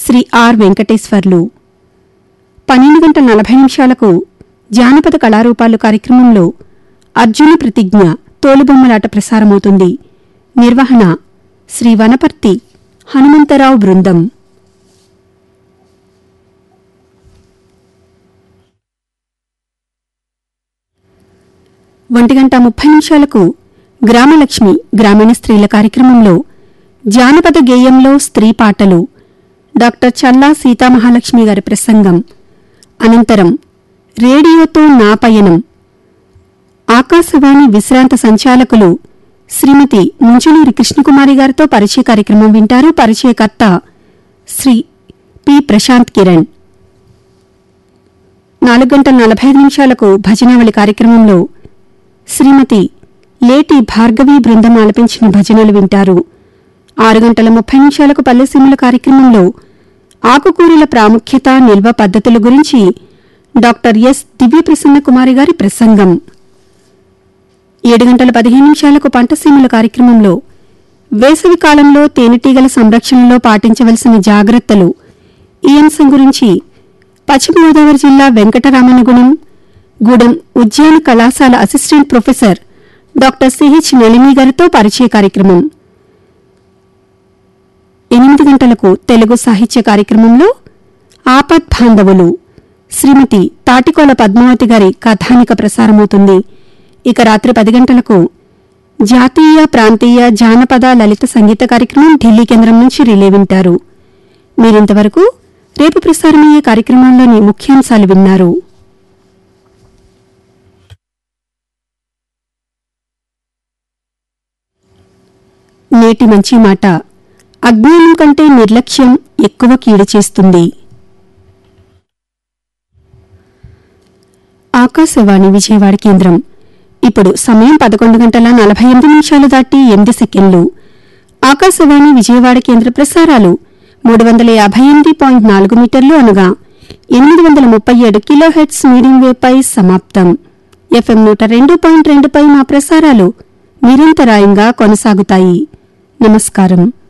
Shri are Venkateswarlu పన్నెండు గంటల నలభై నిమిషాలకు జానపద కళారూపాలు కార్యక్రమంలో అర్జున ప్రతిజ్ఞ తోలుబొమ్మలాట ప్రసారమవుతుంది నిర్వహణ శ్రీ వనపర్తి హనుమంతరావు బృందం ఒంటి గంట ముప్పై నిమిషాలకు గ్రామలక్ష్మి గ్రామీణ స్త్రీల కార్యక్రమంలో జానపద గేయంలో స్త్రీ పాటలు డాక్టర్ చల్లా సీతామహాలక్ష్మి గారి ప్రసంగం అనంతరం రేడియోతో నా పయనం ఆకాశవాణి విశ్రాంత సంచాలకులు శ్రీమతి ముంచులూరి కృష్ణకుమారి గారితో పరిచయ కార్యక్రమం వింటారు పరిచయకర్త శ్రీ పి ప్రశాంత్ కిరణ్ నాలుగు గంటల నలభై ఐదు నిమిషాలకు భజనావళి కార్యక్రమంలో శ్రీమతి లేటి భార్గవి బృందం ఆలపించిన భజనలు వింటారు ఆరు గంటల ముప్పై నిమిషాలకు పల్లెసీమల కార్యక్రమంలో ఆకుకూరల ప్రాముఖ్యత నిల్వ పద్ధతుల గురించి డాక్టర్ ఎస్ దివ్యప్రసన్న కుమారి గారి ప్రసంగం ఏడు గంటల పదిహేను నిమిషాలకు పంటసీమల కార్యక్రమంలో వేసవి కాలంలో తేనెటీగల సంరక్షణలో పాటించవలసిన జాగ్రత్తలు ఈ అంశం గురించి పశ్చిమ గోదావరి జిల్లా వెంకటరామనగుణం గూడెం ఉద్యాన కళాశాల assistant professor doctor CH Nalini గారితో పరిచయ కార్యక్రమం ఎనిమిది గంటలకు తెలుగు సాహిత్య కార్యక్రమంలో ఆపద్ బాంధవులు శ్రీమతి తాటికోల పద్మావతి గారి కథానిక ప్రసారమవుతుంది ఇక రాత్రి పది గంటలకు జాతీయ ప్రాంతీయ జానపద లలిత సంగీత కార్యక్రమం ఢిల్లీ కేంద్రం నుంచి రిలే వింటారు మీరింతవరకు రేపు ప్రసారమయ్యే కార్యక్రమాల్లోని ముఖ్యాంశాలు విన్నారు నేటి మంచి మాట అజ్ఞానం కంటే నిర్లక్ష్యం ఎక్కువ కీడు చేస్తుంది ఆకాశవాణి విజయవాడ కేంద్రం ఇప్పుడు సమయం పదకొండు గంటల నలభై ఎనిమిది నిమిషాలు దాటి ఎనిమిది సెకండ్లు ఆకాశవాణి విజయవాడ కేంద్ర ప్రసారాలు మూడు వందల యాభై ఎనిమిది పాయింట్ నాలుగు మీటర్లు అనగా ఎనిమిది వందల ముప్పై ఏడు కిలోహెట్స్ మీడియం వేపై సమాప్తం ఎఫ్ఎం నూట రెండు పాయింట్ రెండుపై మా ప్రసారాలు నిరంతరాయంగా కొనసాగుతాయి నమస్కారం